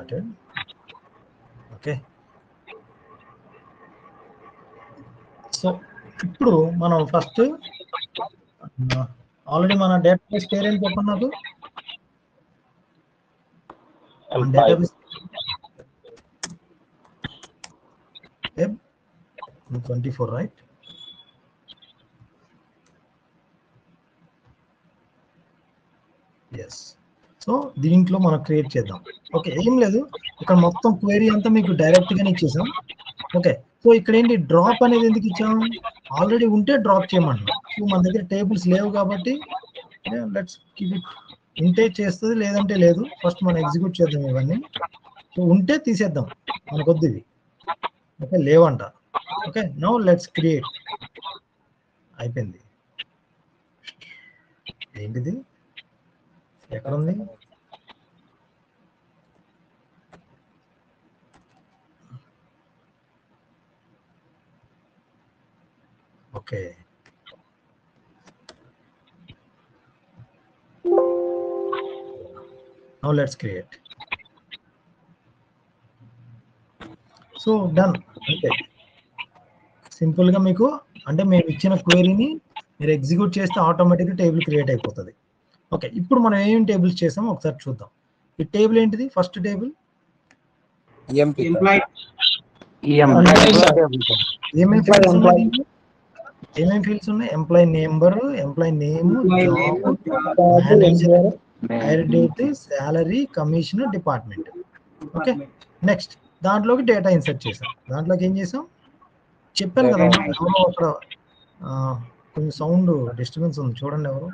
started okay so ఇప్పుడు మనం first already మన డేటాబేస్ పేరు ఏం చెప్పండి నాకు database twenty four right yes so దీంట్లో మనం క్రియేట్ చేద్దాం ఓకే ఏం లేదు ఇక్కడ మొత్తం క్వైరీ అంతా మీకు డైరెక్ట్ గానే ఇచ్చేసాం ఓకే సో ఇక్కడ ఏంటి డ్రాప్ అనేది ఎందుకు ఇచ్చాం ఆల్రెడీ ఉంటే డ్రాప్ చేయమంటున్నాం సో మన దగ్గర టేబుల్స్ లేవు కాబట్టి లెట్స్ కీప్ ఇట్ ఉంటే చేస్తుంది లేదంటే లేదు ఫస్ట్ మనం ఎగ్జిక్యూట్ చేద్దాం ఇవన్నీ సో ఉంటే తీసేద్దాం మనకొద్దు ఇవి ఓకే లేవంట ఓకే నో లెట్స్ క్రియేట్ అయిపోయింది ఏంటిది ఎక్కడ ఉంది okay now let's create so done అంతే సింపుల్ గా మీకు అంటే మేము ఇచ్చిన క్వైరీని మీరు ఎగ్జిక్యూట్ చేస్తే ఆటోమేటిక్గా టేబుల్ క్రియేట్ అయిపోతుంది ఓకే ఇప్పుడు మనం ఏమేమి టేబుల్స్ చేసామో ఒకసారి చూద్దాం ఈ టేబుల్ ఏంటిది ఫస్ట్ టేబుల్ ఎంప్లాయ్ ఏమేమి ఫీల్డ్స్ ఉన్నాయి దీంట్లో? ఏమేమి ఫీల్డ్స్ ఉన్నాయి employee number employee name manager hire date salary commission department okay next దాంట్లోకి డేటా ఇన్సర్ట్ చేసాం దాంట్లోకి ఏం చేసాం చెప్పాను కదా ఎవరో అక్కడ ఆ, కొంచెం సౌండ్ డిస్టర్బెన్స్ ఉంది చూడండి ఎవరు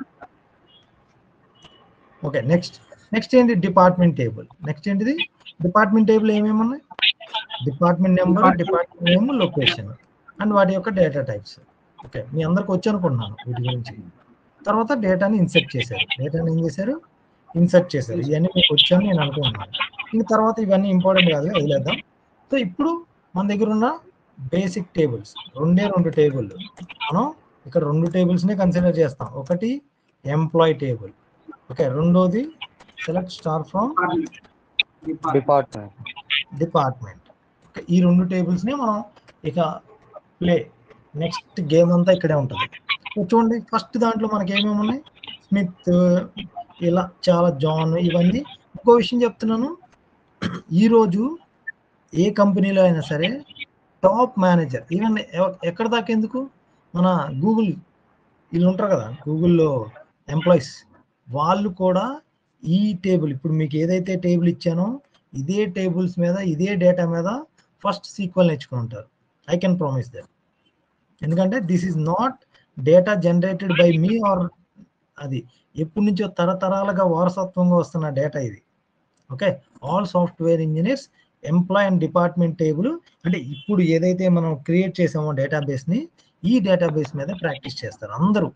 ఓకే నెక్స్ట్ నెక్స్ట్ ఏంటి డిపార్ట్మెంట్ టేబుల్ నెక్స్ట్ ఏంటిది డిపార్ట్మెంట్ టేబుల్ ఏమేమి ఉన్నాయి department number department name location and వాటి యొక్క డేటా టైప్స్ ఓకే మీ అందరికి వచ్చి అనుకుంటున్నాను వీటి గురించి తర్వాత డేటాని ఇన్సర్ట్ చేశారు డేటాని ఏం చేశారు ఇన్సర్ట్ చేశారు ఇవన్నీ మీకు వచ్చాయని నేను అనుకుంటున్నాను ఇంక తర్వాత ఇవన్నీ ఇంపార్టెంట్ కాదు వదిలేద్దాం సో ఇప్పుడు మన దగ్గర ఉన్న బేసిక్ టేబుల్స్ రెండే రెండు టేబుల్ మనం ఇక్కడ రెండు tables నే కన్సిడర్ చేస్తాం ఒకటి ఎంప్లాయ్ టేబుల్ ఓకే రెండోది select star from department department okay ఈ రెండు tables ని మనం ఇక ప్లే నెక్స్ట్ గేమ్ అంతా ఇక్కడే ఉంటుంది సో చూడండి ఫస్ట్ దాంట్లో మనకి ఏమేమి ఉన్నాయి స్మిత్ ఇలా చాలా జాన్ ఇవన్నీ ఇంకో విషయం చెప్తున్నాను ఈరోజు ఏ కంపెనీలో అయినా సరే టాప్ మేనేజర్ ఈవెన్ ఎక్కడ దాకా ఎందుకు మన గూగుల్ వీళ్ళు ఉంటారు కదా గూగుల్లో ఎంప్లాయీస్ వాళ్ళు కూడా ఈ టేబుల్ ఇప్పుడు మీకు ఏదైతే టేబుల్ ఇచ్చానో ఇదే టేబుల్స్ మీద ఇదే డేటా మీద ఫస్ట్ సీక్వెల్ నేర్చుకుని ఉంటారు ఐ కెన్ ప్రామిస్ దట్ ఎందుకంటే this is not data generated by me or అది ఎప్పటి నుంచో తరతరాలుగా వారసత్వంగా వస్తున్న డేటా ఇది okay all software engineers employee and department table అంటే ఇప్పుడు ఏదైతే మనం క్రియేట్ చేసామో డేటాబేస్ ని ఈ డేటాబేస్ మీద ప్రాక్టీస్ చేస్తారు అందరూ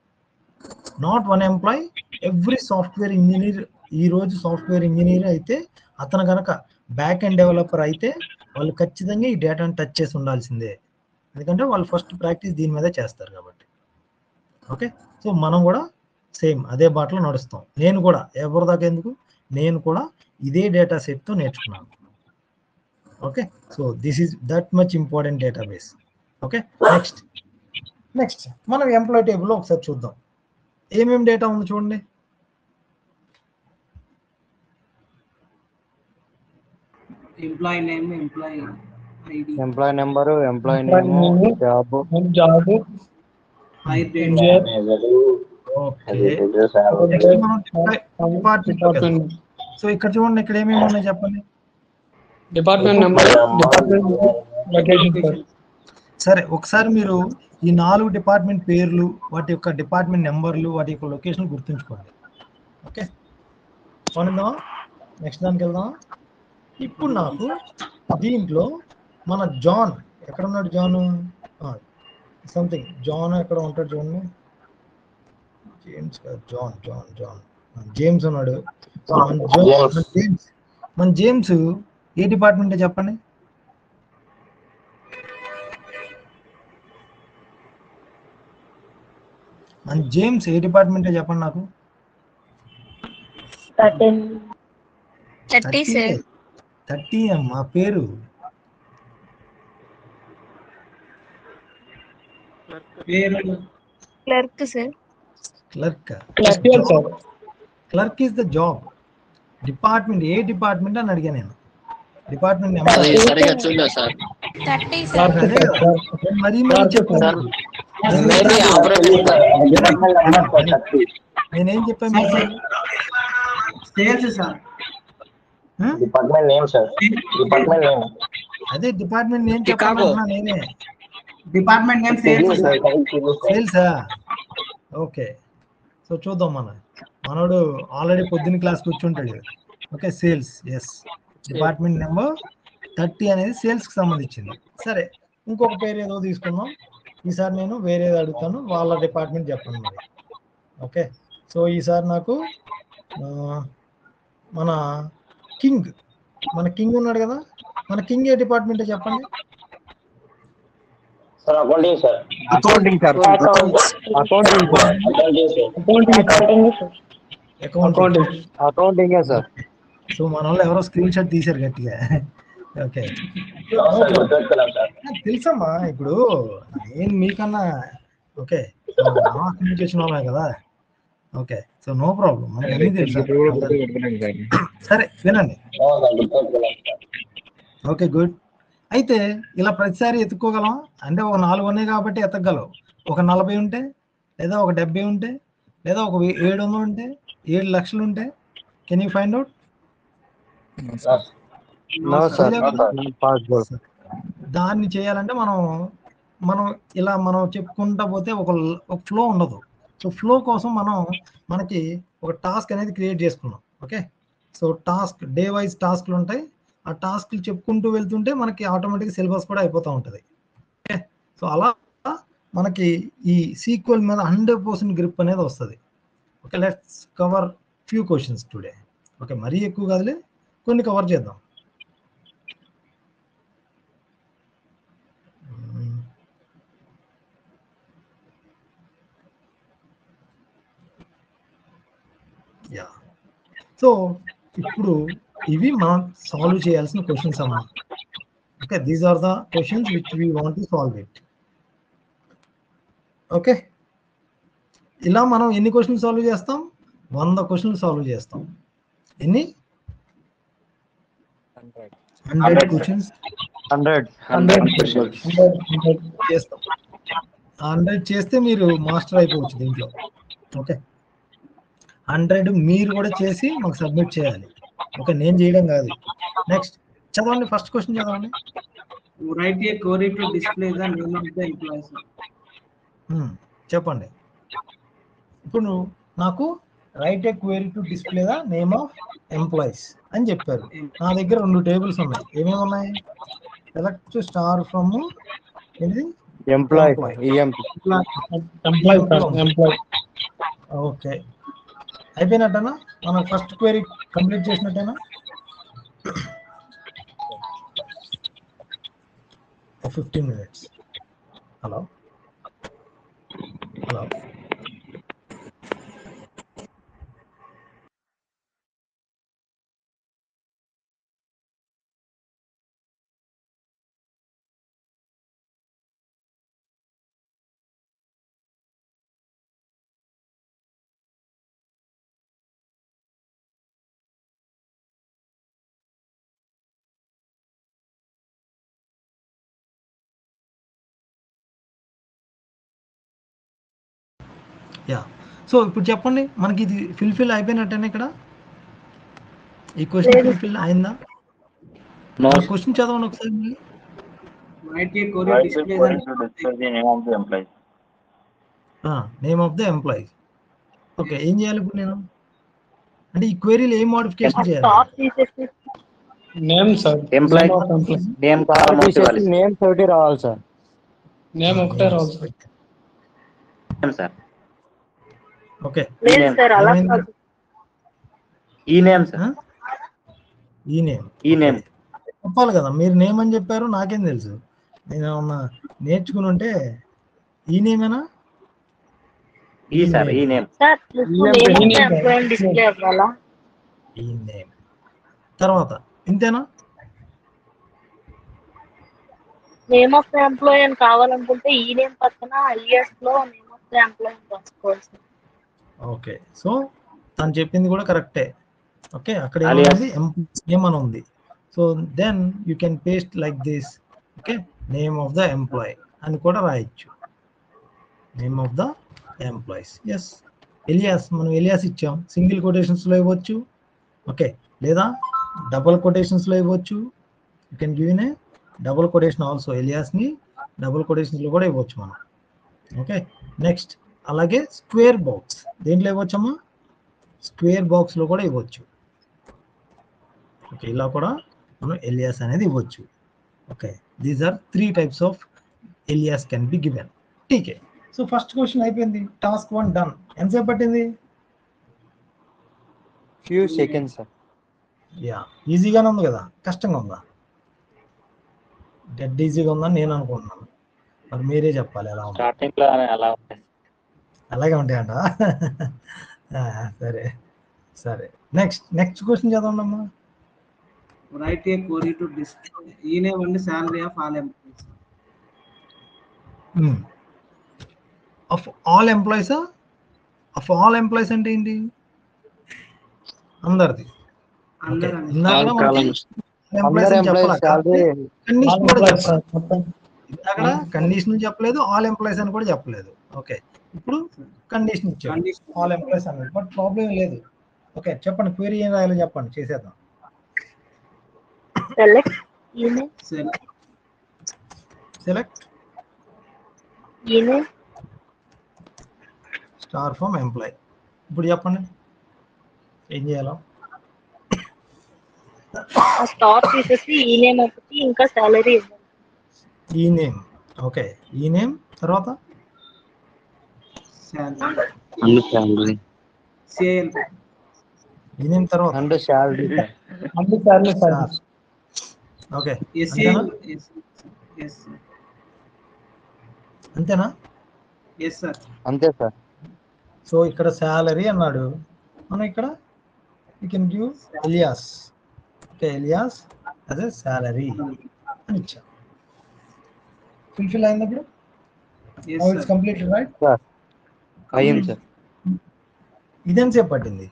not one employee every software engineer ఈ రోజు సాఫ్ట్వేర్ ఇంజనీర్ అయితే అతను కనుక బ్యాక్ అండ్ డెవలపర్ అయితే వాళ్ళు ఖచ్చితంగా ఈ డేటాను టచ్ చేసి ఉండాల్సిందే ఎందుకంటే వాళ్ళు ఫస్ట్ ప్రాక్టీస్ దీని మీద చేస్తారు కాబట్టి ఓకే సో మనం కూడా సేమ్ అదే బాటలో నడుస్తాం నేను కూడా ఎవరి దాకా ఎందుకు నేను కూడా ఇదే డేటా సెట్తో నేర్చుకున్నాను okay so this is that much important database okay next next మనం ఎంప్లాయ్ టేబుల్లో ఒకసారి చూద్దాం ఏమేమి డేటా ఉంది చూడండి employee name employee ID employee number employee name job job hire date engineer okay next మనం డిపార్ట్మెంట్ సో ఇక్కడ చూడండి ఇక్కడ ఏమేమి ఉన్నాయి చెప్పండి department number department location sir సరే ఒకసారి మీరు ఈ నాలుగు డిపార్ట్మెంట్ పేర్లు వాటి యొక్క డిపార్ట్మెంట్ నెంబర్లు వాటి యొక్క లొకేషన్ గుర్తుంచుకోండి ఓకే పోనిద్దామా నెక్స్ట్ దానికి వెళ్దామా ఇప్పుడు నాకు దీంట్లో మన జాన్ ఎక్కడ ఉన్నాడు జాన్ సంథింగ్ జాన్ ఎక్కడ ఉంటాడు చూడండి జేమ్స్ కాదు జాన్ జాన్ జాన్ జేమ్స్ ఉన్నాడు So, మన జో- మన జేమ్స్ మన జేమ్స్ ఏ డిపార్ట్మెంట్ చెప్పండి మన జేమ్స్ ఏ డిపార్ట్మెంట్ చెప్పండి నాకు థర్టీన్ థర్టీ సార్ థర్టీ అమ్మా పేరు పేరు clerk sir clerk clerk sir clerk is the job department ఏ డిపార్ట్మెంట్ అని అడిగా నేను డిపార్ట్మెంట్ అది సరిగా చూడలేదు సార్ థర్టీ సార్ క్లర్క్ అదే కదా. నేను మరీ మరీ చెప్పాను సార్ మేబీ ఆపరేటర్ సార్ నేనేం చెప్పాను మీకు? Sales sir hmm? Department name sir department name అదే డిపార్ట్మెంట్ నేను చికాగో. చెప్పాను నేనే డిపార్ట్మెంట్ నేమ్ సేల్స్ సార్ సేల్సా ఓకే సో చూద్దాం మన మనోడు ఆల్రెడీ పొద్దున్న క్లాస్ కూర్చుంటాడు okay sales yes department number thirty అనేది సేల్స్ కి సంబంధించింది సరే ఇంకొక పేరు ఏదో తీసుకుందాం ఈసారి నేను వేరేది అడుగుతాను వాళ్ళ డిపార్ట్మెంట్ చెప్పండి మరి ఓకే సో ఈసారి నాకు ఆ, మన కింగ్ మన కింగ్ ఉన్నాడు కదా మన కింగ్ ఏ డిపార్ట్మెంట్ చెప్పండి sir accounting sir accounting sir accounting accounting sir accounting account accounting అకౌంటింగే సార్ సో మన వాళ్ళు ఎవరో స్క్రీన్ షాట్ తీశారు గట్టిగా ఓకే సార్ గుర్తుపెట్టుకున్నాం సార్ తెలుసమ్మా ఇప్పుడు నేను మీకన్నా ఓకే కమ్యూనికేషన్ వాళ్ళే కదా ఓకే సో నో ప్రాబ్లం మనకి అన్ని తెలుసు సరే వినండి అవును సార్ గుర్తుపెట్టుకున్నాం సార్ ఓకే గుడ్ అయితే ఇలా ప్రతిసారి ఎత్తుక్కోగలం అంటే ఒక నాలుగు ఉన్నాయి కాబట్టి ఎత్తగలవు ఒక నలభై ఉంటే లేదా ఒక డెబ్బై ఉంటే లేదా ఒక వే- ఏడు వందలు ఉంటే ఏడు లక్షలు ఉంటే can you find out sir no sir possible దాన్ని చేయాలంటే మనం మనం ఇలా మనం చెప్పుకుంటా పోతే ఒక ఒక ఫ్లో ఉండదు సో ఫ్లో కోసం మనం మనకి ఒక టాస్క్ అనేది క్రియేట్ చేసుకున్నాం okay so task day wise టాస్క్లు ఉంటాయి ఆ టాస్క్లు చెప్పుకుంటూ వెళ్తుంటే మనకి ఆటోమేటిక్ సిలబస్ కూడా అయిపోతూ ఉంటుంది ఓకే సో అలా మనకి ఈ సీక్వెల్ మీద హండ్రెడ్ పర్సెంట్ గ్రిప్ అనేది వస్తుంది okay let's cover few questions today okay మరీ ఎక్కువ కాదులే కొన్ని కవర్ చేద్దాం మ్మ్. యా సో ఇప్పుడు ఇవి మనం సాల్వ్ చేయాల్సిన క్వశ్చన్స్ అమ్మా okay these are the questions which we want to solve it okay ఇలా మనం ఎన్ని క్వశ్చన్స్ సాల్వ్ చేస్తాం వంద క్వశ్చన్లు సాల్వ్ చేస్తాం ఎన్ని హండ్రెడ్ క్వశ్చన్స్ హండ్రెడ్ హండ్రెడ్ చేస్తాం హండ్రెడ్ చేస్తే మీరు మాస్టర్ అయిపోవచ్చు దీంట్లో ఓకే హండ్రెడ్ మీరు కూడా చేసి మాకు సబ్మిట్ చేయాలి ఓకే నేను చేయడం కాదు నెక్స్ట్ చదవండి ఫస్ట్ క్వశ్చన్ చదవండి write a query to display the name of the employee sir. Hmm, చెప్పండి ఇప్పుడు నాకు write a query to display the name of employees అని చెప్పారు నా దగ్గర రెండు టేబుల్స్ ఉన్నాయి ఏమేమి ఉన్నాయి సెలెక్ట్ స్టార్ ఫ్రమ్ ఏంటిది employee EMP employee sir employee okay అయిపోయినట్టేనా మనం ఫస్ట్ క్వైరీ కంప్లీట్ చేసినట్టేనా fifteen minutes hello hello yeah so ఇప్పుడు చెప్పండి మనకి ఇది ఫిల్ఫిల్ అయిపోయినట్టేనా ఇక్కడ ఈ క్వశ్చన్ ఫిల్ఫిల్ అయిందా క్వశ్చన్ చదవండి ఒకసారి మళ్ళీ write a query display the name of the employee name of the employee okay ఏం చేయాలి ఇప్పుడు నేను అంటే ఈ క్వైరీలో ఏం మోడిఫికేషన్ చేయాలి name sir Employee. Employee name column ఇవ్వాలి నేమ్స్ ఒకటి రావాలి సార్ నేమ్ ఒకటే రావాలి సార్ సార్ ఓకే లేదు సార్ అలా కాదు. ఈ నేమ్ సార్ ఈ నేమ్ ఈ నేమ్ చెప్పాలి కదా మీరు నేమ్ అని చెప్పారు నాకేం తెలుసు నేను ఏమన్నా నేర్చుకుని ఉంటే ఈ నేమేనా ఈ సార్ ఈ name sir name of the employee display అవ్వాలా ఈ నేమ్ తర్వాత ఇంతేనా నేమ్ ఆఫ్ ద ఎంప్లాయీ అని కావాలనుకుంటే ఈ నేమ్ పక్కన ఐఎస్ లో నేమ్ ఆఫ్ ద ఎంప్లాయీ రాసుకోవాలి సార్ ఓకే సో తను చెప్పింది కూడా కరెక్టే ఓకే అక్కడ Alias. ఏముంది నేమ్ అని ఉంది so then you can paste like this okay name of the employee అని కూడా రాయొచ్చు name of the employees as alias మనం ఎలియాస్ ఇచ్చాం సింగిల్ కొటేషన్స్లో ఇవ్వచ్చు ఓకే లేదా డబుల్ కొటేషన్స్లో ఇవ్వచ్చు you can give in a double quotation also ఎలియాస్ని డబుల్ కొటేషన్స్లో కూడా ఇవ్వచ్చు మనం ఓకే నెక్స్ట్ అలాగే స్క్వేర్ బాక్స్ దేంట్లో ఇవ్వచ్చమ్మా స్క్వేర్ బాక్స్లో కూడా ఇవ్వచ్చు ఓకే ఇలా కూడా మనం ఎలియాస్ అనేది ఇవ్వచ్చు okay these are three types of alias can be given టీకే సో ఫస్ట్ క్వశ్చన్ అయిపోయింది టాస్క్ వన్ డన్ ఎంతసేపు పట్టింది ఫ్యూ సెకండ్స్ సార్ యా ఈజీగానే ఉంది కదా కష్టంగా ఉందా డెడ్ ఈజీగా ఉందని నేను అనుకుంటున్నాను మరి మీరే చెప్పాలి ఎలా ఉంది స్టార్టింగ్ లో అలా ఉంటాయి అలాగే ఉంటాయంట ఆ, సరే సరే నెక్స్ట్ నెక్స్ట్ క్వశ్చన్ చదవండి అమ్మా write a query to display ఈ name and salary of all employees of all employees of all employees అంటే ఏంటి అందరిది అందరూ అండి. ఇందాక అందరు ఎంప్లాయీస్ ఎంప్లాయీస్ శాలరీ కండిషన్ కూడా ఎంప్లాయీస్ చెప్పాలి సార్ మొత్తం అక్కడ కండిషన్ చెప్పలేదు ఆల్ ఎంప్లాయీస్ అని కూడా చెప్పలేదు ఓకే ఇప్పుడు కండిషన్ ఇచ్చాడు Condition. ఆల్ ఎంప్లాయీస్ అన్నాడు బట్ ప్రాబ్లం లేదు ఓకే చెప్పండి క్వరీ ఏం రాయాలో చెప్పండి చేసేద్దాం సెలెక్ట్ ఈ నేమ్ సరే సెలెక్ట్ ఈ నేమ్ స్టార్ ఫామ్ ఎంప్లాయ్ ఇప్పుడు చెప్పండి ఏం చేయాలో ఆ స్టార్ తీసేసి ఈ నేమ్ ఒకటి ఇంకా సాలరీ ఇవ్వాలి ఈ నేమ్ ఓకే ఈ నేమ్ తర్వాత శాలరీ సిఐఎల్ ఈ నేమ్ తర్వాత అండ్ శాలరీ అన్ని సార్లు సార్ ఓకే ఎస్ఏఎల్ ఎస్ అంతేనా ఎస్ సార్ అంతే సార్ సో ఇక్కడ శాలరీ అన్నాడు మనం ఇక్కడ you can give alias okay alias అదే శాలరీ అని ఇచ్చాం ఫుల్ఫిల్ అయింది ఇప్పుడు yes it's sir completed right sir అయ్యింది సార్ ఇదెంతసేపు పట్టింది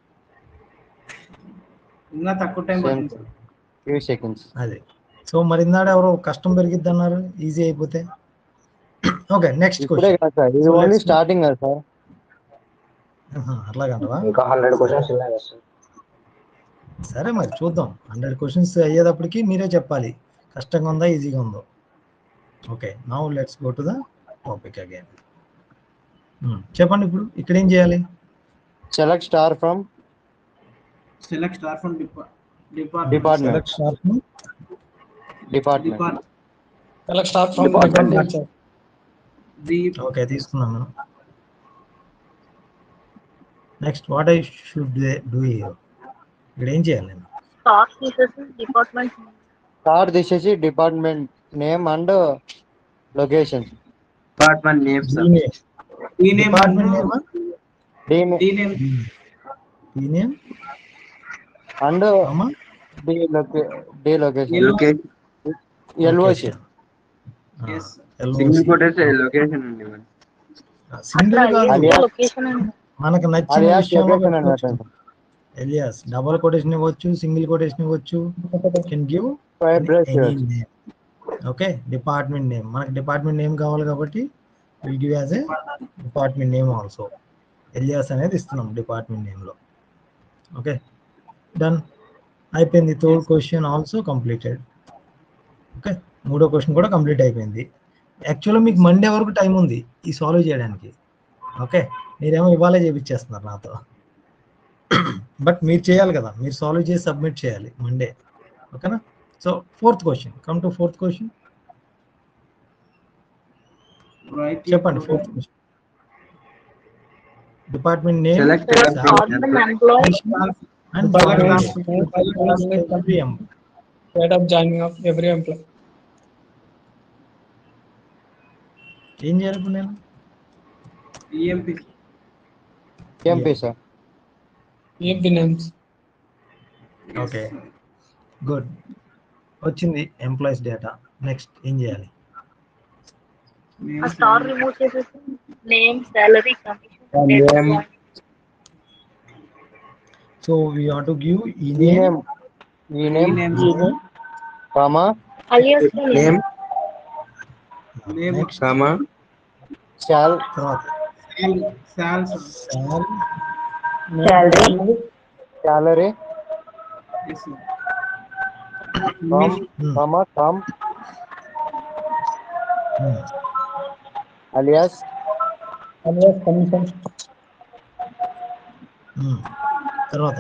ఇంకా తక్కువ టైం సేమ్ పడుతుంది సార్ సార్ ఫ్యూ సెకండ్స్ అదే సో మరి ఇందాడ ఎవరో కష్టం పెరిగిద్ది అన్నారు ఈజీ అయిపోతే ఓకే నెక్స్ట్ ఇప్పుడే క్వశ్చన్ కాదు సార్ ఇది So, ఓన్లీ let's- స్టార్టింగ్ కదా సార్ అట్లాగంటవా ఇంకా హండ్రెడ్ క్వశ్చన్స్ ఉన్నాయి కదా సార్ సరే మరి చూద్దాం హండ్రెడ్ క్వశ్చన్స్ అయ్యేటప్పటికి మీరే చెప్పాలి కష్టంగా ఉందా ఈజీగా ఉందో okay now let's go to the topic again చెప్పండి ఇప్పుడు ఇక్కడ ఏం చేయాలి select star from select star from department department select star department depart select star from Department. Department sir the okay తీసుకున్నాను next what I should do here ఇక్కడ ఏం చేయాలి నేను స్టార్ తీసేసి డిపార్ట్మెంట్ స్టార్ తీసేసి department name and location department name ఈ name ఈ name department నేమా ఈ నేమ్ ఈ నేమ్ అండ్ అమ్మా డి లొకే D location location LOC Yes. Single కొట్టేసి లొకేషన్ అండి మరి సింగిల్ అట్లా కాదు ఏ లొకేషన్ అండి మనకు నచ్చిన అలియాస్ విషయంలో లొకేషన్ అని పెట్టుకోవచ్చు. పెట్టండి ఎలియాస్ డబల్ కొటేషన్ ఇవ్వచ్చు సింగిల్ కొటేషన్ ఇవ్వచ్చు can give fire brush name okay department name మనకి డిపార్ట్మెంట్ నేమ్ కావాలి కాబట్టి will give as a department name also alias అనేది ఇస్తున్నాం డిపార్ట్మెంట్ నేమ్లో ఓకే డన్ అయిపోయింది third question also completed okay మూడో క్వశ్చన్ కూడా కంప్లీట్ అయిపోయింది యాక్చువల్గా మీకు మండే వరకు టైం ఉంది ఈ సాల్వ్ చేయడానికి ఓకే మీరేమో ఇవాళే చేపించేస్తున్నారు నాతో బట్ మీరు చేయాలి కదా మీరు సాల్వ్ చేసి సబ్మిట్ చేయాలి మండే ఓకేనా so fourth question come to fourth question write చెప్పండి fourth question department name Select department employee and date of joining of every employee ఏం చేయాలి ఇప్పుడు నేను EMP EMP sir EMP names okay good వచ్చింది employees data next ఏం చేయాలి ఆ star remove చేసేసి name salary Name. Commission so we want to give ఈ ఈ నేమ్ నేమ్ ఈ name name comma alias name name next comma shawl తర్వాత సాల్స్ సాల్ salary salary comm comma comm alias alias commission తర్వాత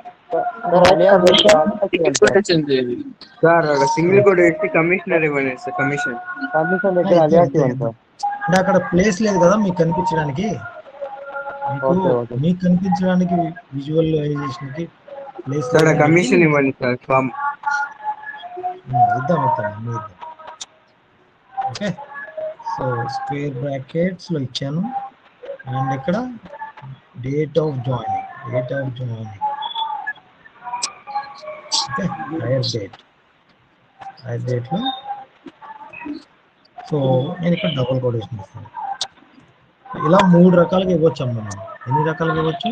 సార్ ఒక single code వేసి commissioner ఇవ్వండి సార్ కమిషన్ కమిషన్ పెట్టి అలియాస్ ఇవ్వండి సార్ అంటే అక్కడ ప్లేస్ లేదు కదా మీకు కనిపించడానికి మీకు ఓకే, ఓకే. మీకు కనిపించడానికి విజువలైజేషన్ కి ప్లేస్ సార్ కమిషన్ ఇవ్వండి సార్ ఫామ్ ఇద్దాం ఇద్దాం అన్నీ ఇద్దాం ఓకే సో స్క్వేర్ బ్రాకెట్స్ లో ఇచ్చాను అండ్ ఇక్కడ date of joining date of joining okay hire date hire date లో సో నేను ఇక్కడ డబుల్ కొటేషన్ ఇస్తాను ఇలా మూడు రకాలుగా ఇవ్వచ్చు అమ్మ మనం ఎన్ని రకాలుగా ఇవ్వచ్చు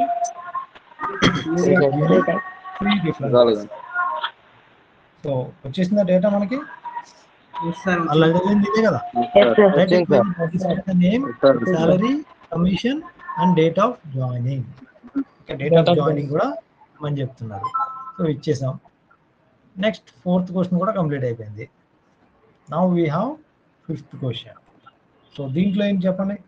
Three different. సో వచ్చేసిందా డేటా మనకి సార్ అలా అడిగింది ఇదే కదా వచ్చింది sir name salary commission and date of joining date of joining కూడా మనం చెప్తున్నారు సో ఇచ్చేసాం నెక్స్ట్ ఫోర్త్ క్వశ్చన్ కూడా కంప్లీట్ అయిపోయింది now we have fifth question so దీంట్లో ఏం చెప్పండి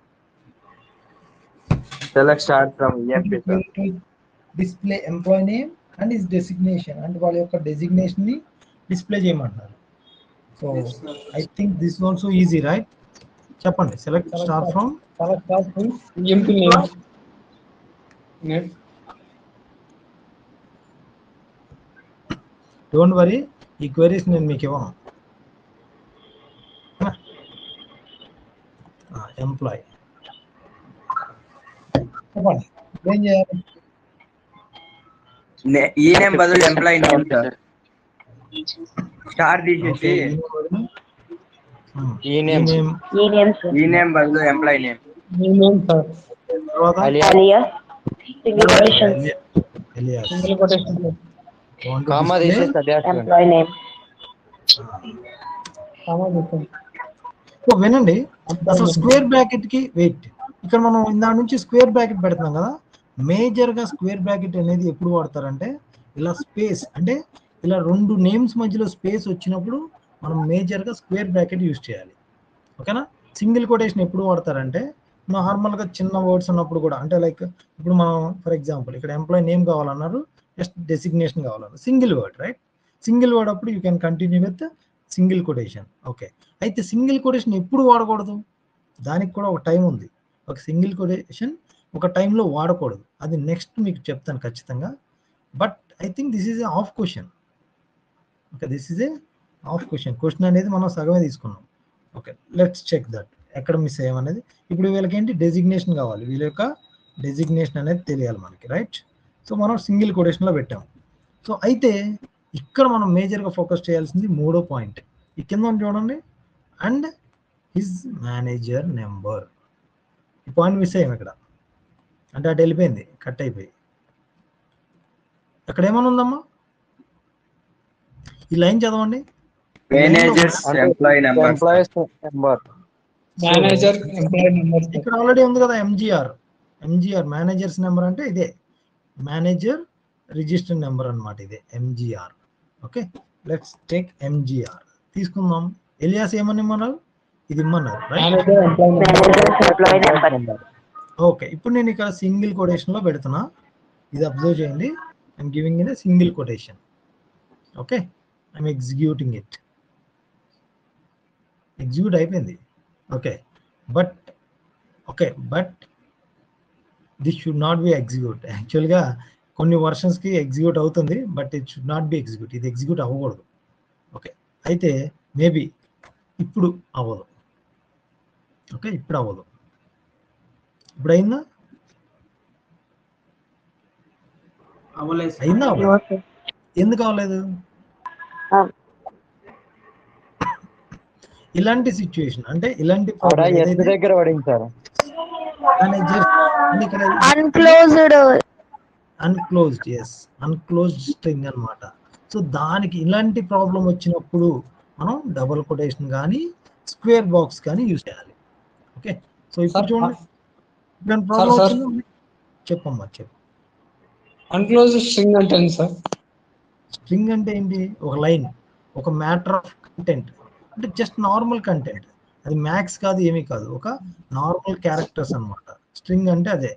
select start from EMP sir display employee name and is designation అంటే వాళ్ళ యొక్క డెసిగ్నేషన్ ని డిస్ప్లే చేయమంటున్నారు so I think this also easy right చెప్పండి సెలెక్ట్ స్టార్ ఫ్రమ్ చాలా start EMP name name don't worry ఈ క్వైరీస్ నేను మీకు ఇవ్వను ఎంప్లాయ్ చెప్పండి ఏం చేయాలి ఈ నేమ్ బదులు ఎంప్లాయీ నేమ్ సార్ స్టార్ తీసేసి Hmm. ఈ నేమ్ name ఈ నేమ్స్ ఈ నేమ్ బదులు ఎంప్లాయీ నేమ్ ఈ నేమ్ సార్ తర్వాత alias alias single quotation Elias. Single quotation Want to comma display? తీసేసి అలియాస్ ఇవ్వండి ఎంప్లాయ్ నేమ్ కామా చెప్పండి సో వినండి అసలు స్క్వేర్ బ్రాకెట్ కి వెయిట్ ఇక్కడ మనం ఇందా నుంచి స్క్వేర్ బ్రాకెట్ పెడుతున్నాం కదా మేజర్ గా స్క్వేర్ బ్రాకెట్ అనేది ఎప్పుడు వాడతారంటే ఇలా స్పేస్ అంటే ఇలా రెండు నేమ్స్ మధ్యలో స్పేస్ వచ్చినప్పుడు మనం మేజర్ గా స్క్వేర్ బ్రాకెట్ యూజ్ చేయాలి ఓకేనా సింగిల్ కొటేషన్ ఎప్పుడు వాడతారంటే నార్మల్ గా చిన్న వర్డ్స్ ఉన్నప్పుడు కూడా అంటే లైక్ ఇప్పుడు మనం ఫర్ ఎగ్జాంపుల్ ఇక్కడ ఎంప్లాయ్ నేమ్ కావాలన్నారు జస్ట్ డెసిగ్నేషన్ కావాలన్నారు single word right single word అప్పుడు you can continue with single quotation okay అయితే సింగిల్ కొటేషన్ ఎప్పుడు వాడకూడదు దానికి కూడా ఒక టైం ఉంది ఒక సింగిల్ కొటేషన్ ఒక టైంలో వాడకూడదు అది నెక్స్ట్ మీకు చెప్తాను ఖచ్చితంగా but I think this is a half question okay this is a half question question అనేది మనం సగమే తీసుకున్నాం ఓకే లెట్స్ చెక్ దట్ ఎక్కడ మిస్ అయ్యామనేది ఇప్పుడు వీళ్ళకి ఏంటి డెసిగ్నేషన్ కావాలి వీళ్ళ యొక్క డెసిగ్నేషన్ అనేది తెలియాలి మనకి రైట్ సో మనం సింగిల్ కొటేషన్లో పెట్టాం సో అయితే ఇక్కడ మనం మేజర్గా ఫోకస్ చేయాల్సింది మూడో పాయింట్ ఈ కింద ఉంది చూడండి అండ్ హిజ్ మేనేజర్ నెంబర్ ఈ పాయింట్ మిస్ అయ్యాం ఇక్కడ అంటే అటు వెళ్ళిపోయింది కట్ అయిపోయి అక్కడ ఏమైనా ఉందమ్మా ఈ లైన్ చదవండి managers employee number employees number manager employee number ఇక్కడ ఆల్రెడీ ఉంది కదా ఎంజిఆర్ ఎంజిఆర్ మేనేజర్స్ నెంబర్ అంటే ఇదే మేనేజర్ రిజిస్టర్ నెంబర్ అన్నమాట ఇదే MGR okay let's take MGR తీసుకుందాం ఎలియాస్ ఏమని ఇమ్మన్నారు ఇది ఇమ్మన్నారు right manager employee employee number okay ఇప్పుడు నేను ఇక్కడ సింగిల్ కొటేషన్ లో పెడుతున్నా ఇది అబ్జర్వ్ చేయండి I'm giving in single quotation okay I'm executing it execute అయిపోయింది okay but okay but this should not be execute యాక్చువల్గా కొన్ని వర్షన్స్కి ఎగ్జిక్యూట్ అవుతుంది but it should not be execute ఇది ఎగ్జిక్యూట్ అవ్వకూడదు ఓకే అయితే మేబీ ఇప్పుడు అవ్వదు ఓకే ఇప్పుడు అవ్వదు ఇప్పుడు అయిందా అవ్వలేదు సార్. అయిందా అవ్వలేదా? ఎందుకు అవ్వలేదు ఇలాంటి సిచ్యువేషన్ అంటే ఇలాంటి ఆడ ఎస్ దగ్గర పడింది సార్ మేనేజర్ ఇక్కడ అన్క్లోజ్డ్ అన్క్లోజ్డ్ ఎస్ అన్క్లోజ్డ్ స్ట్రింగ్ అన్నమాట సో దానికి ఇలాంటి ప్రాబ్లం వచ్చినప్పుడు మనం డబుల్ కొటేషన్ కానీ స్క్వేర్ బాక్స్ కానీ యూజ్ చేయాలి ఓకే సో ఇప్పుడు Sir, చూడండి ఇప్పుడు ప్రాబ్లం sir. వచ్చింది చెప్పమ్మా చెప్పు అన్క్లోజ్ స్ట్రింగ్ అంటే ఏంటి సార్ స్ట్రింగ్ అంటే ఏంటి ఒక లైన్ ఒక మ్యాటర్ ఆఫ్ కంటెంట్ అంటే జస్ట్ నార్మల్ కంటెంట్ అది మ్యాక్స్ కాదు ఏమీ కాదు ఒక నార్మల్ క్యారెక్టర్స్ అన్నమాట స్ట్రింగ్ అంటే అదే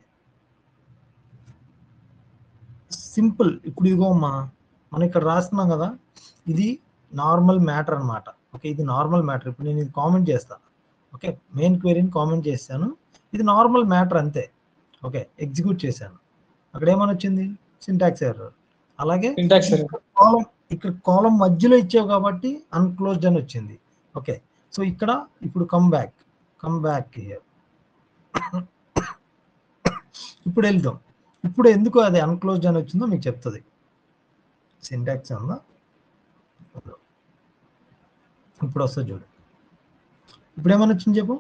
సింపుల్ ఇప్పుడు ఇదిగో అమ్మా మనం ఇక్కడ రాస్తున్నాం కదా ఇది నార్మల్ మ్యాటర్ అన్నమాట ఓకే ఇది నార్మల్ మ్యాటర్ ఇప్పుడు నేను ఇది కామెంట్ చేస్తాను ఓకే మెయిన్ క్వెరీని కామెంట్ చేశాను ఇది నార్మల్ మ్యాటర్ అంతే ఓకే ఎగ్జిక్యూట్ చేశాను అక్కడ ఏమని వచ్చింది సింటాక్స్ ఎర్రర్ అలాగే సింటాక్స్ కాలం ఇక్కడ కాలం మధ్యలో ఇచ్చావు కాబట్టి అన్క్లోజ్డ్ అని వచ్చింది ఓకే సో ఇక్కడ ఇప్పుడు come back come back here ఇప్పుడు వెళ్దాం ఇప్పుడు ఎందుకు అది అన్క్లోజ్డ్ అని వచ్చిందో మీకు చెప్తుంది సింటాక్స్ ఉందా ఇప్పుడు వస్తుంది చూడు ఇప్పుడు ఏమని వచ్చింది చెప్పు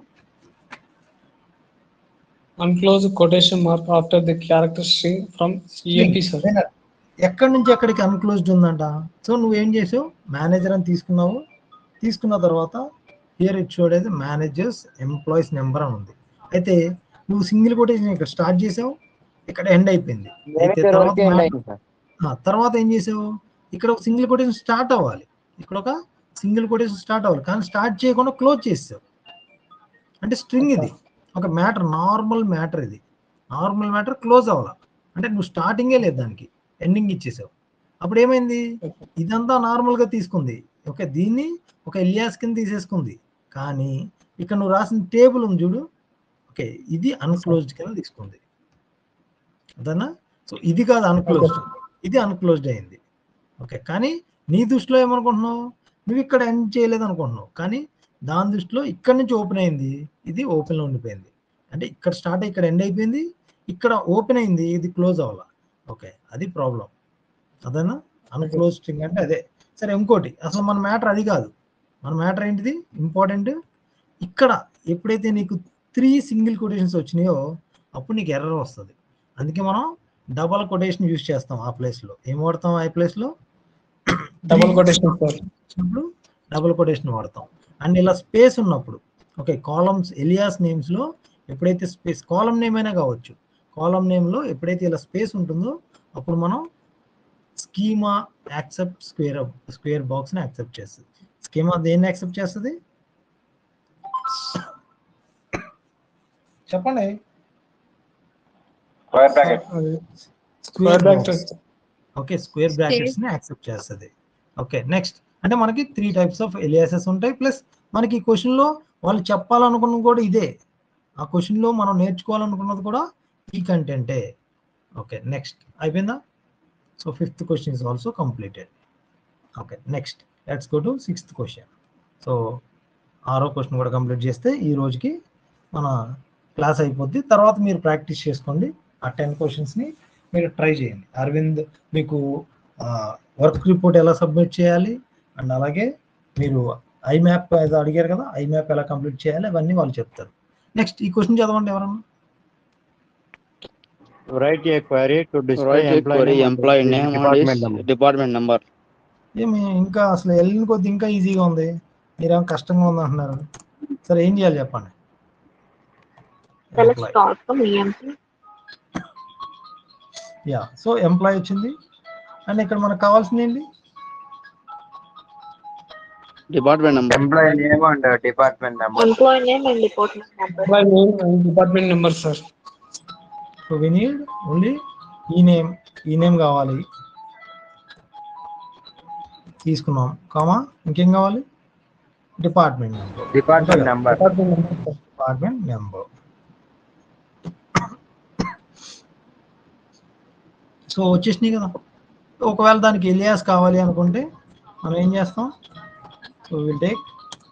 unclose quotation mark after the character string from EMP sir Winner. ఎక్కడి నుంచి ఎక్కడికి అన్క్లోజ్డ్ ఉందంట సో నువ్వేం చేసావు మేనేజర్ అని తీసుకున్నావు తీసుకున్న తర్వాత హియర్ ఇట్ షోడ్ అయితే మేనేజర్స్ ఎంప్లాయీస్ నెంబర్ అని ఉంది అయితే నువ్వు సింగిల్ కొటేషన్ ఇక్కడ స్టార్ట్ చేసావు ఇక్కడ ఎండ్ అయిపోయింది అయితే మేనేజర్ తర్వాత వరకే ఎండ్ మా- అయింది సార్ ఆ, తర్వాత ఏం చేసావు ఇక్కడ ఒక సింగిల్ కొటేషన్ స్టార్ట్ అవ్వాలి ఇక్కడ ఒక సింగిల్ కొటేషన్ స్టార్ట్ అవ్వాలి కానీ స్టార్ట్ చేయకుండా క్లోజ్ చేసావు అంటే స్ట్రింగ్ ఇది ఒక మ్యాటర్ నార్మల్ మ్యాటర్ ఇది నార్మల్ మ్యాటర్ క్లోజ్ అవ్వాలి అంటే నువ్వు స్టార్టింగే లేదు దానికి ఎండింగ్ ఇచ్చేసావు అప్పుడు ఏమైంది ఇదంతా నార్మల్ గా తీసుకుంది ఓకే దీన్ని ఒక ఎలియాస్ కింద తీసేసుకుంది కానీ ఇక్కడ నువ్వు రాసిన టేబుల్ ఉంది చూడు ఓకే ఇది అన్క్లోజ్డ్ కింద తీసుకుంది అదన్నా సో ఇది కాదు అన్క్లోజ్డ్ ఇది అన్క్లోజ్డ్ అయింది ఓకే కానీ నీ దృష్టిలో ఏమనుకుంటున్నావు నువ్వు ఇక్కడ ఎండ్ చేయలేదు అనుకుంటున్నావు కానీ దాని దృష్టిలో ఇక్కడ నుంచి ఓపెన్ అయింది ఇది ఓపెన్ లో ఉండిపోయింది అంటే ఇక్కడ స్టార్ట్ ఇక్కడ ఎండ్ అయిపోయింది ఇక్కడ ఓపెన్ అయింది ఇది క్లోజ్ అవ్వాల ఓకే అది ప్రాబ్లం అదేనా అన్క్లోజ్ స్ట్రింగ్ అంటే అదే సరే ఇంకోటి అసలు మన మ్యాటర్ అది కాదు మన మ్యాటర్ ఏంటిది ఇంపార్టెంట్ ఇక్కడ ఎప్పుడైతే నీకు త్రీ సింగిల్ కొటేషన్స్ వచ్చినాయో అప్పుడు నీకు ఎర్రర్ వస్తుంది అందుకే మనం డబల్ కొటేషన్ యూజ్ చేస్తాం ఆ ప్లేస్ లో ఏం వాడతాం ఆ ప్లేస్ లో డబుల్ కొటేషన్ సార్ వచ్చినప్పుడు డబుల్ కొటేషన్ వాడతాం అండ్ ఇలా స్పేస్ ఉన్నప్పుడు ఓకే కాలమ్స్ ఎలియాస్ నేమ్స్ లో ఎప్పుడైతే స్పేస్ కాలం నేమ్ అయినా కావచ్చు కాలం నేమ్ లో ఎప్పుడైతే ఇలా స్పేస్ ఉంటుందో అప్పుడు మనం schema accept square square box ని యాక్సెప్ట్ చేస్తుంది స్కీమా దేన్ని యాక్సెప్ట్ చేస్తుంది చెప్పండి square bracket square bracket okay square brackets ని యాక్సెప్ట్ చేస్తుంది ఓకే నెక్స్ట్ అంటే మనకి త్రీ టైప్స్ ఆఫ్ ఎలియాసెస్ ఉంటాయి ప్లస్ మనకి ఈ క్వశ్చన్ లో వాళ్ళు చెప్పాలనుకున్నది కూడా ఇదే ఆ క్వశ్చన్ లో మనం నేర్చుకోవాలనుకున్నది కూడా ఈ కంటెంటే ఓకే నెక్స్ట్ అయిపోయిందా so fifth question is also completed okay next let's go to sixth question so ఆరో క్వశ్చన్ కూడా కంప్లీట్ చేస్తే ఈ రోజుకి మన క్లాస్ అయిపోద్ది తర్వాత మీరు ప్రాక్టీస్ చేసుకోండి ఆ టెన్ క్వశ్చన్స్ని మీరు ట్రై చేయండి అరవింద్ మీకు వర్క్ రిపోర్ట్ ఎలా సబ్మిట్ చేయాలి అండ్ అలాగే మీరు ఐ మ్యాప్ ఏదో అడిగారు కదా ఐ మ్యాప్ ఎలా కంప్లీట్ చేయాలి అవన్నీ వాళ్ళు చెప్తారు నెక్స్ట్ ఈ క్వశ్చన్ చదవండి ఎవరన్నా Write a query to display Write a employee query, name, employee name and department his number. department number. ఏమి ఇంకా అసలు వెళ్ళిన కొద్ది ఇంకా ఈజీగా ఉంది మీరేమో కష్టంగా ఉంది అంటున్నారు సరే ఏం చేయాలి చెప్పండి select star from EMP yeah so employee వచ్చింది అండ్ ఇక్కడ మనకు కావాల్సింది ఏంటి Department number. Employee name and department number employee name and department number employee name and department number sir so we need only ఈ నేమ్ ఈ name కావాలి తీసుకున్నాం comma ఇంకేం కావాలి department number department number department number sir department number so వచ్చేసినాయి కదా ఒకవేళ దానికి ఎలియాస్ కావాలి అనుకుంటే మనం ఏం చేస్తాం సో విల్ టేక్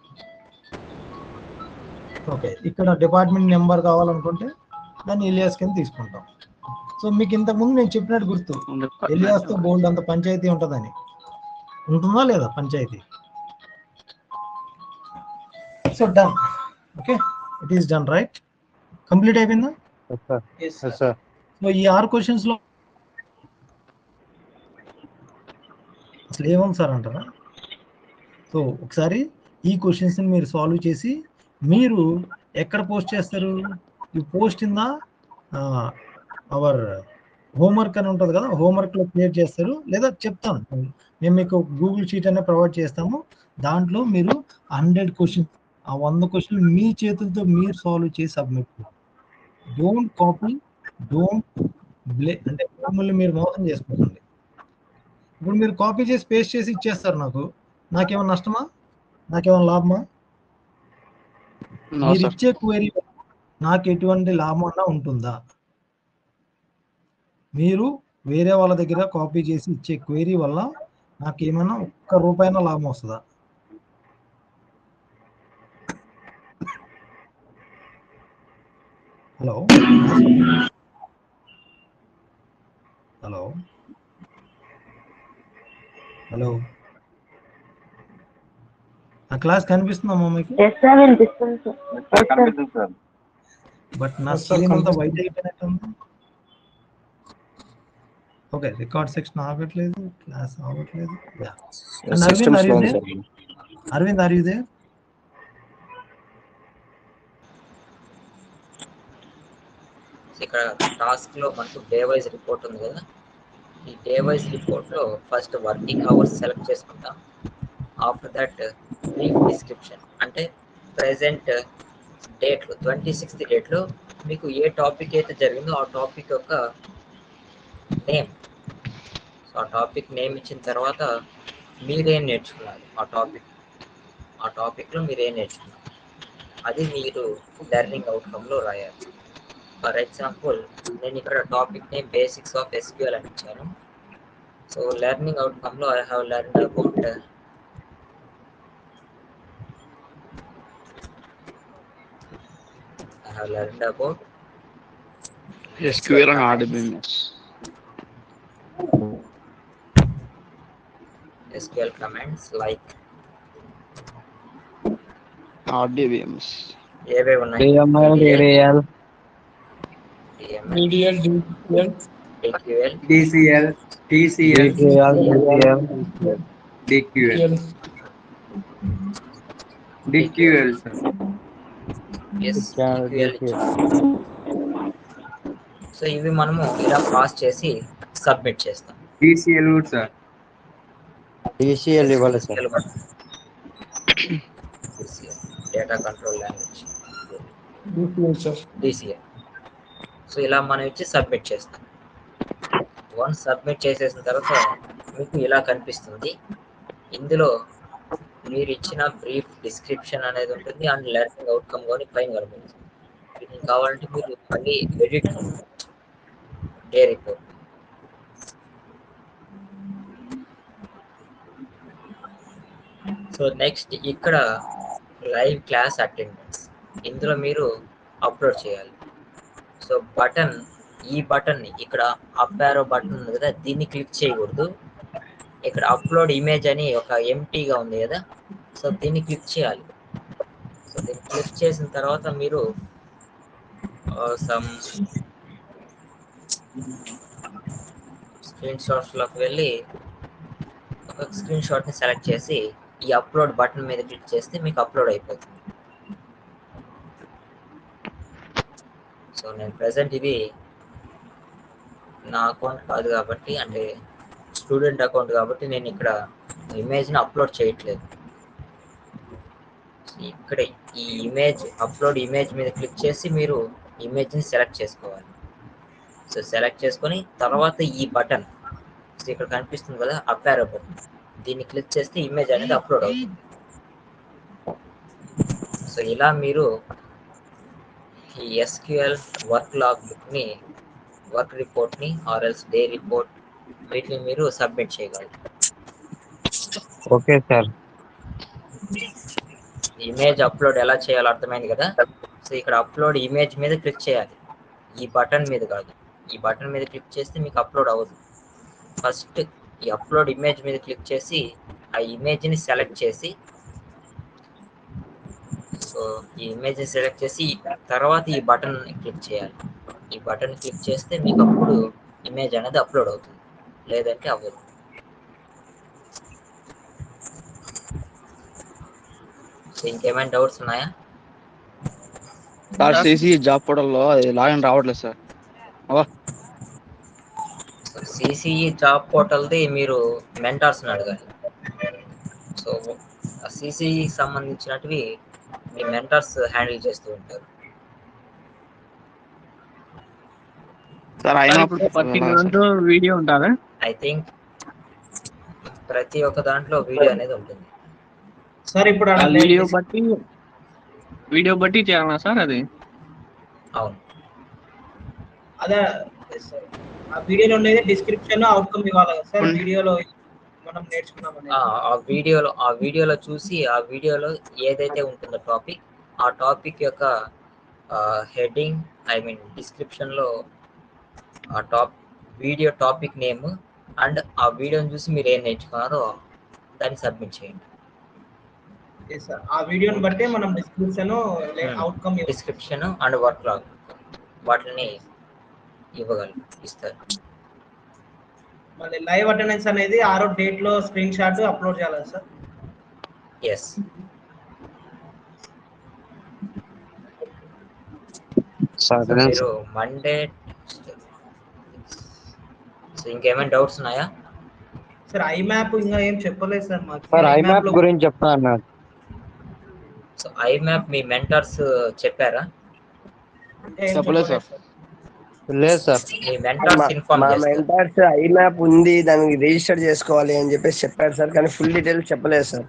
ఓకే ఇక్కడ డిపార్ట్మెంట్ నెంబర్ కావాలనుకుంటే దాన్ని ఎలియాస్ కింద తీసుకుంటాం సో మీకు ఇంతకుముందు నేను చెప్పినట్టు గుర్తు ఎలియాస్తో బోల్డ్ అంత పంచాయతీ ఉంటుందని ఉంటుందా లేదా పంచాయతీ so done okay it is done right complete అయిపోయిందా yes sir Yes, sir. Yes sir so ఈ ఆరు క్వశ్చన్స్ లో అసలు ఏముంది సార్ అంటారా సో ఒకసారి ఈ క్వశ్చన్స్ మీరు సాల్వ్ చేసి మీరు ఎక్కడ పోస్ట్ చేస్తారు you post in the our homework అని ఉంటుంది కదా హోంవర్క్ లో క్రియేట్ చేస్తారు లేదా చెప్తాను మేము మీకు గూగుల్ షీట్ అనే ప్రొవైడ్ చేస్తాము దాంట్లో మీరు హండ్రెడ్ క్వశ్చన్ ఆ వంద క్వశ్చన్లు మీ చేతులతో మీరు సాల్వ్ చేసి సబ్మిట్ డోంట్ కాపీ డోంట్ బ్లే అంటే మిమ్మల్ని మీరు మోసం చేసుకోకండి ఇప్పుడు మీరు కాపీ చేసి పేస్ట్ చేసి ఇచ్చేస్తారు నాకు నాకేమైనా నష్టమా నాకేమైనా లాభమా నో మీరు సార్ ఇచ్చే క్వైరీ నాకు ఎటువంటి లాభం అన్నా ఉంటుందా మీరు వేరే వాళ్ళ దగ్గర కాపీ చేసి ఇచ్చే క్వైరీ వల్ల నాకు ఏమైనా ఒక్క రూపాయినా లాభం వస్తుందా హలో హలో హలో ఆ క్లాస్ కనిపిస్తుందమ్మా మీకు ఎస్ సార్ వినిపిస్తుంది సార్ ఎస్ సార్ బట్ నా Yes, sir, స్క్రీన్ అంతా కనిపిస్తుంది. వైట్ అయిపోయినట్టు ఉంది ఓకే రికార్డ్ సెక్షన్ ఆగట్లేదు క్లాస్ ఆగట్లేదు Yeah. And Arvind, are you there? Arvind are you there ఇక్కడ టాస్క్ లో మనకు డే వైజ్ రిపోర్ట్ ఉంది కదా ఈ డే వైజ్ రిపోర్ట్ లో ఫస్ట్ వర్కింగ్ అవర్స్ సెలెక్ట్ చేసుకుంటాం ఆఫ్టర్ దట్ బ్రీఫ్ డిస్క్రిప్షన్ అంటే ప్రెసెంట్ డేట్లో ట్వంటీ సిక్స్త్ డేట్లో మీకు ఏ టాపిక్ అయితే జరిగిందో ఆ టాపిక్ యొక్క నేమ్ సో ఆ టాపిక్ నేమ్ ఇచ్చిన తర్వాత మీరేం నేర్చుకున్నారు ఆ టాపిక్ ఆ టాపిక్లో మీరేం నేర్చుకున్నారు అది మీరు లెర్నింగ్ అవుట్కమ్లో రాయాలి ఫర్ ఎగ్జాంపుల్ నేను ఇక్కడ topic name basics of SQL అని ఇచ్చాను సో లెర్నింగ్ అవుట్కమ్లో I have learn about I have learned about SQL and RDBMS. SQL commands like RDBMS. ఏవేవి ఉన్నాయి DML, DDL, DML, DDL, DDL, DQL, DCL, TCL, DKL, DCL, DQL, DL. DQL, sir. yes, DKL, DQL ఇచ్చాను. So ఇవి మనము ఇలా pass చేసి submit చేస్తాం DCL కూడా sir DCL ఇవ్వాలి sir data control language DCL, sir. DCL so ఇలా మనం ఇచ్చి సబ్మిట్ చేస్తాం వన్స్ సబ్మిట్ చేసేసిన తర్వాత మీకు ఇలా కనిపిస్తుంది ఇందులో మీరు ఇచ్చిన బ్రీఫ్ డిస్క్రిప్షన్ అనేది ఉంటుంది అండ్ లెర్నింగ్ అవుట్కమ్ కానీ పైన కనిపిస్తుంది మీకు కావాలంటే మీరు మళ్ళీ edit day report so next ఇక్కడ లైవ్ క్లాస్ అటెండెన్స్ ఇందులో మీరు అప్లోడ్ చేయాలి సో బటన్ ఈ బటన్ ఇక్కడ అప్ యారో బటన్ ఉంది కదా దీన్ని క్లిక్ చేయకూడదు ఇక్కడ అప్లోడ్ ఇమేజ్ అని ఒక ఎంటీగా ఉంది కదా సో దీన్ని క్లిక్ చేయాలి సో దీన్ని క్లిక్ చేసిన తర్వాత మీరు సమ్ స్క్రీన్ షాట్స్లోకి వెళ్ళి ఒక స్క్రీన్ షాట్ని సెలెక్ట్ చేసి ఈ అప్లోడ్ బటన్ మీద క్లిక్ చేస్తే మీకు అప్లోడ్ అయిపోతుంది సో నేను ప్రజెంట్ ఇది నా అకౌంట్ కాదు కాబట్టి అంటే స్టూడెంట్ అకౌంట్ కాబట్టి నేను ఇక్కడ ఇమేజ్ని అప్లోడ్ చేయట్లేదు ఇక్కడ ఈ ఇమేజ్ అప్లోడ్ ఇమేజ్ మీద క్లిక్ చేసి మీరు ఇమేజ్ని సెలెక్ట్ చేసుకోవాలి సో సెలెక్ట్ చేసుకొని తర్వాత ఈ బటన్ సో ఇక్కడ కనిపిస్తుంది కదా అప్పారో బటన్ దీన్ని క్లిక్ చేస్తే ఇమేజ్ అనేది అప్లోడ్ అవుతుంది సో ఇలా మీరు ఈ ఎస్క్యూఎల్ వర్క్ లాగ్ బుక్ని వర్క్ రిపోర్ట్ని ఆర్ఎల్స్ డే రిపోర్ట్ వీటిని మీరు సబ్మిట్ చేయగలరు ఓకే సార్ ఇమేజ్ అప్లోడ్ ఎలా చేయాలో అర్థమైంది కదా సో ఇక్కడ అప్లోడ్ ఇమేజ్ మీద క్లిక్ చేయాలి ఈ బటన్ మీద కాదు ఈ బటన్ మీద క్లిక్ చేస్తే మీకు అప్లోడ్ అవ్వదు ఫస్ట్ ఈ అప్లోడ్ ఇమేజ్ మీద క్లిక్ చేసి ఆ ఇమేజ్ని సెలెక్ట్ చేసి సో ఈ ఇమేజ్ సెలెక్ట్ చేసి తర్వాత ఈ బటన్ క్లిక్ చేయాలి ఈ బటన్ క్లిక్ చేస్తే మీకు అప్పుడు ఇమేజ్ అనేది అప్లోడ్ అవుతుంది లేదంటే అవ్వదు సో ఇంకేమైనా డౌట్స్ ఉన్నాయా సార్ సిసి జాబ్ పోర్టల్లో అది లాగిన్ రావట్లేదు సార్ సిసిఈ జాబ్ పోర్టల్ది మీరు మెంటార్స్ని అడగాలి సో సిసిఈ సంబంధించినటివి మీ మెంటర్స్ హ్యాండిల్ చేస్తూ ఉంటారు సార్ అయినా ప్రతి దాంట్లో వీడియో ఉంటుందా ఐ థింక్ ప్రతి ఒక్క దాంట్లో వీడియో అనేది ఉంటుంది సార్ ఇప్పుడు ఆ వీడియో బట్టి వీడియో బట్టి చేయాలా సార్ అది అవును అదే సార్ ఆ వీడియోలో ఉండేది డిస్క్రిప్షన్ అవుట్కమ్ ఇవ్వాలి కదా సార్ వీడియోలో మనం నేర్చుకున్నాం అనేది ఆ ఆ వీడియోలో ఆ వీడియోలో చూసి ఆ వీడియోలో ఏదైతే ఉంటుందో టాపిక్ ఆ టాపిక్ యొక్క హెడ్డింగ్ ఐ మీన్ డిస్క్రిప్షన్లో ఆ top video topic name and ఆ వీడియోని చూసి మీరు ఏం నేర్చుకున్నారో దాన్ని సబ్మిట్ చేయండి Yes, sir. ఆ వీడియోని బట్టే మనం description outcome description and work log వాటిని ఇవ్వగలరు ఇస్తారు మళ్ళీ లైవ్ అటెండెన్స్ అనేది ఆరో డేట్ లో స్క్రీన్ షాట్ అప్లోడ్ చేయాలి సార్ ఎస్ సరే మీరు మండే సో ఇంకేమైనా డౌట్స్ ఉన్నాయా సార్ ఐ మ్యాప్ ఇంకా ఏం చెప్పలేదు సార్ మాకు సార్ ఐ iMap మ్యాప్ లో- గురించి చెప్తా అన్నారు సో ఐ మ్యాప్ మీ మెంటర్స్ చెప్పారా ఇంకా ఏం చెప్పలేదు సార్. లేదు సార్ మీ మెంటర్స్ ఇన్ఫార్మ్ మా చేస్తారు మెంటర్స్ ఐ మ్యాప్ ఉంది దానికి రిజిస్టర్ చేసుకోవాలి అని చెప్పేసి చెప్పారు సార్ కానీ ఫుల్ డీటెయిల్స్ చెప్పలేదు సార్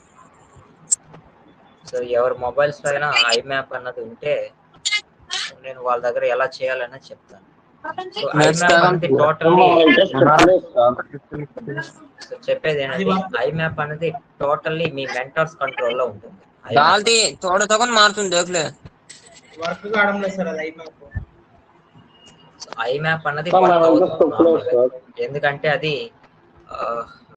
సో ఎవరి మొబైల్స్ లో అయినా ఐ మ్యాప్ అన్నది ఉంటే నేను వాళ్ళ దగ్గర ఎలా చేయాలన్నది చెప్తాను సో ఐ మ్యాప్ అనేది టోటల్లీ సో చెప్పేది ఏంటంటే ఐ మ్యాప్ అనేది టోటల్లీ మీ మెంటర్స్ కంట్రోల్ లో ఉంటుంది डालती थोड़ा थोड़ा मारतून देख ले వర్క్ కావడం లేదు సార్ అది ఐ మ్యాప్ ఐ మ్యాప్ అన్నది work అవ్వదు normal గా. ఎందుకంటే అది